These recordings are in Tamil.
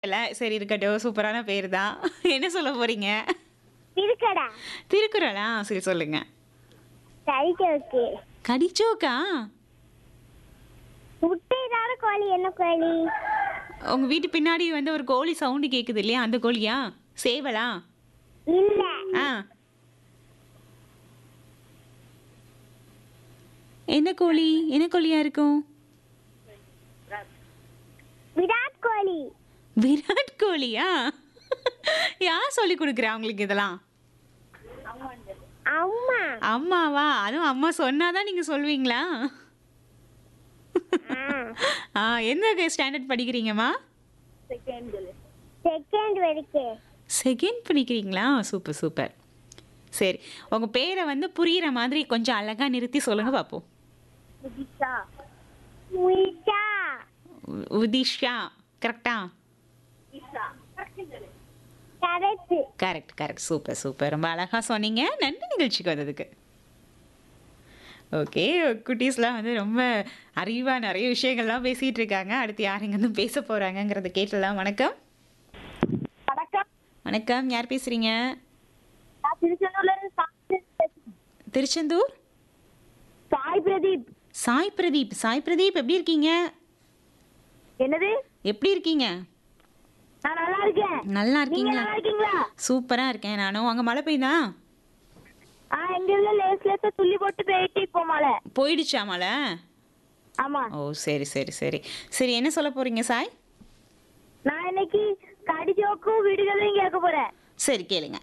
இல்ல சரி இருக்கட்டும் சூப்பரான பேர் தான் என்ன சொல்ல போறீங்க இருக்கடா திருக்குறளா சரி சொல்லுங்க சரிக்கு கடிச்சோக்கா முட்டைதான கோழி என்ன கோழி உங்க வீட்டு பின்னாடி வந்து ஒரு கோழி சவுண்டு கேக்குது இல்லையா அந்த கோழியா சேவலா இல்ல ஆ என்ன கோழி என்ன கோழியா இருக்கும் விராட் கோழி விராட் கோழியா யார் சொல்லி கொடுக்குறா உங்களுக்கு இதெல்லாம் அம்மா அம்மாவா அதுவும் அம்மா சொன்னாதான் நீங்க சொல்வீங்களா ஆ எந்த ஸ்டாண்டர்ட் படிக்கிறீங்கம்மா செகண்ட் வரைக்கும் செகண்ட் படிக்கிறீங்களா சூப்பர் சூப்பர் சரி உங்க பேரை வந்து புரியிற மாதிரி கொஞ்சம் அழகா நிறுத்தி சொல்லுங்க பார்ப்போம் உஷா உ- உதிஷா கரெக்டா correct correct correct super super ரொம்ப அழகா சொன்னீங்க நன்றி நிகழ்ச்சிக்கு வந்ததுக்கு ஓகே குட்டீஸ்லாம் வந்து ரொம்ப அறிவா நிறைய விஷயங்கள்லாம் பேசிட்டு இருக்காங்க அடுத்து யார் இங்க வந்து பேச போறாங்கங்கிறத கேட்டலாம் வணக்கம் வணக்கம் வணக்கம் யார் பேசுறீங்க நான் திருச்செந்தூர்ல இருந்து சாய் பேசுறேன். திருச்செந்தூர் சாய் பிரதீப் சாய் பிரதீப் சாய் பிரதீப் எப்படி இருக்கீங்க என்னது எப்படி இருக்கீங்க நான் நல்லா இருக்கேன் நல்லா நீங்க இருக்கீங்களா நல்லா இருக்கீங்களா சூப்பரா இருக்கேன் நானும் அங்க மழை பெய்யுதா ஆ எங்க இதுல லேஸ் லேசா துள்ளி போட்டு போயிட்டு இப்போ மழை போயிடுச்சா மழை ஆமா ஓ சரி சரி சரி சரி என்ன சொல்ல போறீங்க சாய் நான் இன்னைக்கு கடிஜோக்கும் விடுகதையும் கேட்க போறேன் சரி கேளுங்க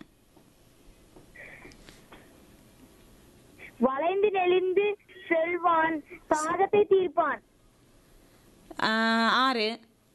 வளைந்து நெளிந்து செல்வான் சாதத்தை தீர்ப்பான் ஆ, ஆறு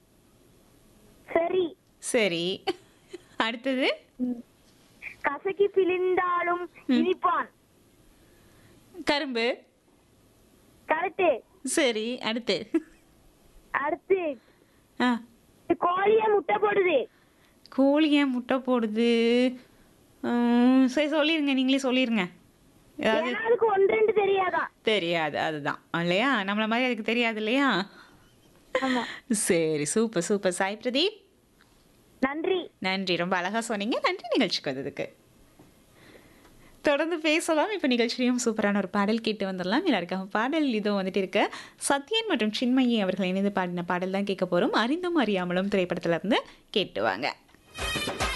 சரி சரி அடுத்தது கசக்கி பிழிந்தாலும் இனிப்பான் கரும்பு கரெக்ட் சரி அடுத்து அடுத்து ஆ கோழிய முட்டை போடுது கோழி ஏன் முட்டை போடுது உம், சரி சொல்லிருங்க நீங்களே சொல்லிருங்க ஏதாவது ஏன்னா அதுக்கு ஒன்று ரெண்டு தெரியாதான் தெரியாது அதுதான் இல்லையா நம்மள மாதிரி அதுக்கு தெரியாது இல்லையா ஆமா சரி சூப்பர் சூப்பர் சாய் பிரதீப் நன்றி நன்றி ரொம்ப அழகா சொன்னீங்க நன்றி நிகழ்ச்சிக்கு வந்ததுக்கு தொடர்ந்து பேசலாம் இப்போ நிகழ்ச்சியும் சூப்பரான ஒரு பாடல் கேட்டு வந்துடலாம் எல்லாருக்காக பாடல் இதோ வந்துட்டு இருக்கு சத்யன் மற்றும் சின்மயி அவர்கள் இணைந்து பாடின பாடல் தான் கேட்க போறோம் அறிந்தும் அறியாமலும் திரைப்படத்துல இருந்து கேட்டு வாங்க